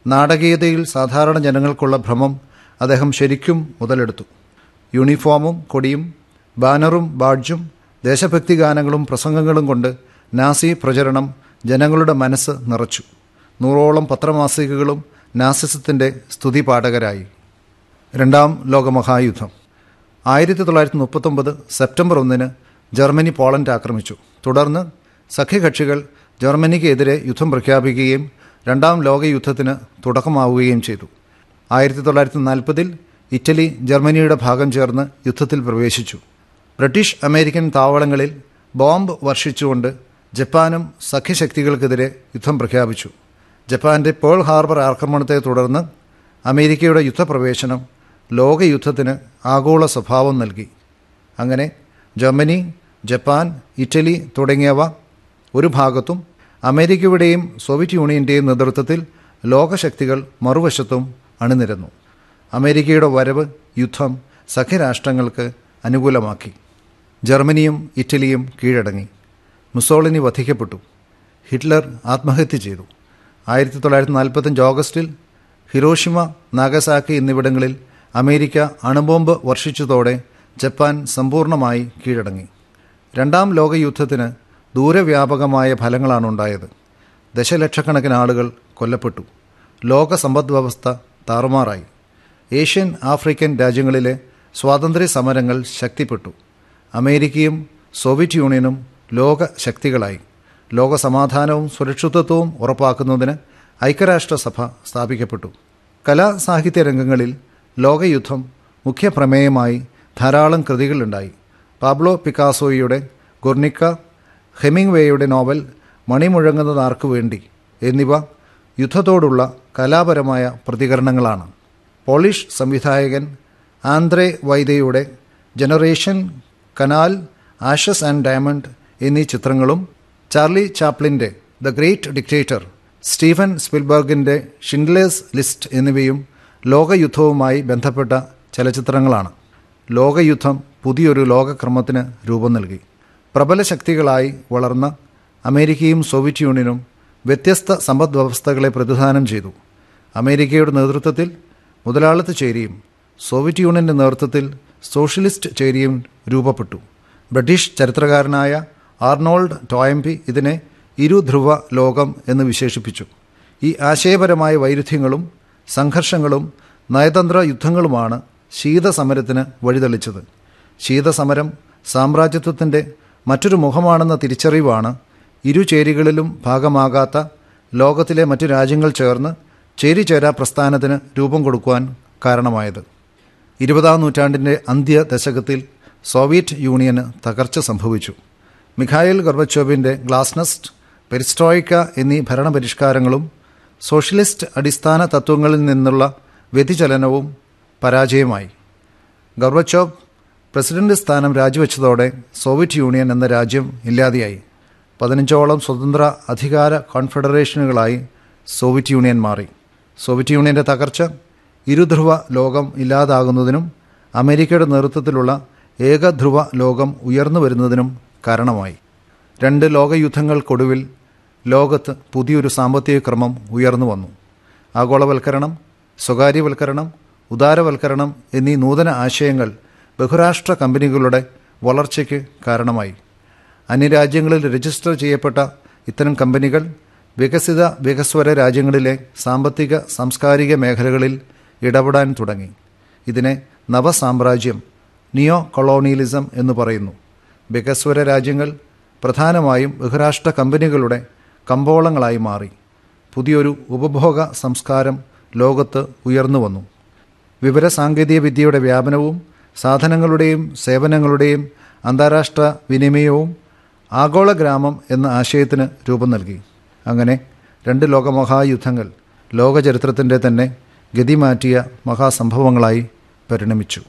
നാടകീയതയിൽ സാധാരണ ജനങ്ങൾക്കുള്ള ഭ്രമം അദ്ദേഹം ശരിക്കും മുതലെടുത്തു യൂണിഫോമും കൊടിയും ബാനറും ബാഡ്ജും ദേശഭക്തി ഗാനങ്ങളും പ്രസംഗങ്ങളും കൊണ്ട് നാസി പ്രചരണം ജനങ്ങളുടെ മനസ്സ് നിറച്ചു നൂറോളം പത്രമാസികകളും നാസിസത്തിൻ്റെ സ്തുതിപാഠകരായി രണ്ടാം ലോകമഹായുദ്ധം ആയിരത്തി തൊള്ളായിരത്തി മുപ്പത്തൊമ്പത് സെപ്റ്റംബർ ഒന്നിന് ജർമ്മനി പോളണ്ട് ആക്രമിച്ചു തുടർന്ന് സഖ്യകക്ഷികൾ ജർമ്മനിക്കെതിരെ യുദ്ധം പ്രഖ്യാപിക്കുകയും രണ്ടാം ലോകയുദ്ധത്തിന് തുടക്കമാവുകയും ചെയ്തു ആയിരത്തി തൊള്ളായിരത്തി നാൽപ്പതിൽ ഇറ്റലി ജർമ്മനിയുടെ ഭാഗം ചേർന്ന് യുദ്ധത്തിൽ പ്രവേശിച്ചു ബ്രിട്ടീഷ് അമേരിക്കൻ താവളങ്ങളിൽ ബോംബ് വർഷിച്ചുകൊണ്ട് ജപ്പാനും സഖ്യശക്തികൾക്കെതിരെ യുദ്ധം പ്രഖ്യാപിച്ചു ജപ്പാന്റെ പേൾ ഹാർബർ ആക്രമണത്തെ തുടർന്ന് അമേരിക്കയുടെ യുദ്ധപ്രവേശനം ലോകയുദ്ധത്തിന് ആഗോള സ്വഭാവം നൽകി അങ്ങനെ ജർമ്മനി ജപ്പാൻ ഇറ്റലി തുടങ്ങിയവ ഒരു ഭാഗത്തും അമേരിക്കയുടെയും സോവിയറ്റ് യൂണിയന്റെയും നേതൃത്വത്തിൽ ലോകശക്തികൾ മറുവശത്തും അണിനിരന്നു അമേരിക്കയുടെ വരവ് യുദ്ധം സഖ്യരാഷ്ട്രങ്ങൾക്ക് അനുകൂലമാക്കി ജർമ്മനിയും ഇറ്റലിയും കീഴടങ്ങി മുസോളിനി വധിക്കപ്പെട്ടു ഹിറ്റ്ലർ ആത്മഹത്യ ചെയ്തു ആയിരത്തി തൊള്ളായിരത്തി നാൽപ്പത്തഞ്ച് ഓഗസ്റ്റിൽ ഹിരോഷിമ നാഗസാക്കി എന്നിവിടങ്ങളിൽ അമേരിക്ക അണുബോംബ് വർഷിച്ചതോടെ ജപ്പാൻ സമ്പൂർണ്ണമായി കീഴടങ്ങി രണ്ടാം ലോകയുദ്ധത്തിന് ദൂരവ്യാപകമായ ഫലങ്ങളാണ് ഉണ്ടായത് ദശലക്ഷക്കണക്കിന് ആളുകൾ കൊല്ലപ്പെട്ടു ലോക സമ്പദ് വ്യവസ്ഥ താറുമാറായി ഏഷ്യൻ ആഫ്രിക്കൻ രാജ്യങ്ങളിലെ സ്വാതന്ത്ര്യ സമരങ്ങൾ ശക്തിപ്പെട്ടു അമേരിക്കയും സോവിയറ്റ് യൂണിയനും ലോക ശക്തികളായി ലോക സമാധാനവും സുരക്ഷിതത്വവും ഉറപ്പാക്കുന്നതിന് ഐക്യരാഷ്ട്രസഭ സ്ഥാപിക്കപ്പെട്ടു കലാ സാഹിത്യ രംഗങ്ങളിൽ ലോകയുദ്ധം മുഖ്യ പ്രമേയമായി ധാരാളം കൃതികളുണ്ടായി പാബ്ലോ പിക്കാസോയുടെ ഗുർണിക്ക ഹെമിംഗ്വേയുടെ നോവൽ മണിമുഴങ്ങുന്നത് ആർക്കു വേണ്ടി എന്നിവ യുദ്ധത്തോടുള്ള കലാപരമായ പ്രതികരണങ്ങളാണ് പോളിഷ് സംവിധായകൻ ആന്ത്രേ വൈദയുടെ generation canal ashes and diamond എന്നീ ചിത്രങ്ങളും ചാർലി ചാപ്ലിൻ്റെ ദ ഗ്രേറ്റ് ഡിക്റ്റേറ്റർ സ്റ്റീഫൻ സ്പിൽബർഗിൻ്റെ ഷിൻഡ്ലേഴ്സ് ലിസ്റ്റ് എന്നിവയും ലോകയുദ്ധവുമായി ബന്ധപ്പെട്ട ചലച്ചിത്രങ്ങളാണ് ലോകയുദ്ധം പുതിയൊരു ലോകക്രമത്തിന് രൂപം നൽകി പ്രബല ശക്തികളായി വളർന്ന അമേരിക്കയും സോവിയറ്റ് യൂണിയനും വ്യത്യസ്ത സമ്പദ് വ്യവസ്ഥകളെ പ്രതിദാനം ചെയ്തു അമേരിക്കയുടെ നേതൃത്വത്തിൽ മുതലാളിത്ത ചേരിയും സോവിയറ്റ് യൂണിയന്റെ നേതൃത്വത്തിൽ സോഷ്യലിസ്റ്റ് ചേരിയും രൂപപ്പെട്ടു ബ്രിട്ടീഷ് ചരിത്രകാരനായ ആർണോൾഡ് ടോയംപി ഇതിനെ ഇരുധ്രുവ ലോകം എന്ന് വിശേഷിപ്പിച്ചു ഈ ആശയപരമായ വൈരുദ്ധ്യങ്ങളും സംഘർഷങ്ങളും നയതന്ത്ര യുദ്ധങ്ങളുമാണ് ശീതസമരത്തിന് വഴിതെളിച്ചത് ശീതസമരം സാമ്രാജ്യത്വത്തിൻ്റെ മറ്റൊരു മുഖമാണെന്ന തിരിച്ചറിവാണ് ഇരു ചേരികളിലും ഭാഗമാകാത്ത ലോകത്തിലെ മറ്റു രാജ്യങ്ങൾ ചേർന്ന് ചേരിചേരാ പ്രസ്ഥാനത്തിന് രൂപം കൊടുക്കുവാൻ കാരണമായത് ഇരുപതാം നൂറ്റാണ്ടിൻ്റെ അന്ത്യ ദശകത്തിൽ സോവിയറ്റ് യൂണിയന് തകർച്ച സംഭവിച്ചു മിഖായിൽ ഗർബച്ചോവിൻ്റെ ഗ്ലാസ്നസ്റ്റ് പെരിസ്ട്രോയിക്ക എന്നീ ഭരണപരിഷ്കാരങ്ങളും സോഷ്യലിസ്റ്റ് അടിസ്ഥാന തത്വങ്ങളിൽ നിന്നുള്ള വ്യതിചലനവും പരാജയമായി ഗർബച്ചോവ് പ്രസിഡന്റ് സ്ഥാനം രാജിവെച്ചതോടെ സോവിയറ്റ് യൂണിയൻ എന്ന രാജ്യം ഇല്ലാതെയായി പതിനഞ്ചോളം സ്വതന്ത്ര അധികാര കോൺഫെഡറേഷനുകളായി സോവിയറ്റ് യൂണിയൻ മാറി സോവിയറ്റ് യൂണിയന്റെ തകർച്ച ഇരുധ്രുവ ലോകം ഇല്ലാതാകുന്നതിനും അമേരിക്കയുടെ നേതൃത്വത്തിലുള്ള ഏകധ്രുവ ലോകം ഉയർന്നു വരുന്നതിനും കാരണമായി രണ്ട് ലോകയുദ്ധങ്ങൾക്കൊടുവിൽ ലോകത്ത് പുതിയൊരു സാമ്പത്തിക ക്രമം ഉയർന്നു വന്നു ആഗോളവൽക്കരണം സ്വകാര്യവൽക്കരണം ഉദാരവൽക്കരണം എന്നീ നൂതന ആശയങ്ങൾ ബഹുരാഷ്ട്ര കമ്പനികളുടെ വളർച്ചയ്ക്ക് കാരണമായി അന്യരാജ്യങ്ങളിൽ രജിസ്റ്റർ ചെയ്യപ്പെട്ട ഇത്തരം കമ്പനികൾ വികസിത വികസ്വര രാജ്യങ്ങളിലെ സാമ്പത്തിക സാംസ്കാരിക മേഖലകളിൽ ഇടപെടാൻ തുടങ്ങി ഇതിനെ നവസാമ്രാജ്യം നിയോ കൊളോണിയലിസം എന്ന് പറയുന്നു വികസ്വര രാജ്യങ്ങൾ പ്രധാനമായും ബഹുരാഷ്ട്ര കമ്പനികളുടെ കമ്പോളങ്ങളായി മാറി പുതിയൊരു ഉപഭോഗ സംസ്കാരം ലോകത്ത് ഉയർന്നു വന്നു വിവരസാങ്കേതിക വിദ്യയുടെ വ്യാപനവും സാധനങ്ങളുടെയും സേവനങ്ങളുടെയും അന്താരാഷ്ട്ര വിനിമയവും ആഗോള ഗ്രാമം എന്ന ആശയത്തിന് രൂപം നൽകി അങ്ങനെ രണ്ട് ലോകമഹായുദ്ധങ്ങൾ ലോകചരിത്രത്തിൻ്റെ തന്നെ ഗതിമാറ്റിയ മഹാസംഭവങ്ങളായി പരിണമിച്ചു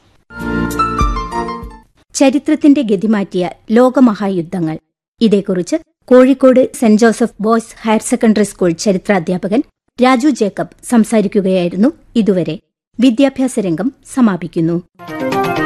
ചരിത്രത്തിന്റെ ഗതിമാറ്റിയ ലോകമഹായുദ്ധങ്ങൾ ഇതേക്കുറിച്ച് Kozhikode saint Joseph boys higher secondary school ചരിത്രാധ്യാപകൻ രാജു ജേക്കബ് സംസാരിക്കുകയായിരുന്നു ഇതുവരെ വിദ്യാഭ്യാസ രംഗം സമാപിക്കുന്നു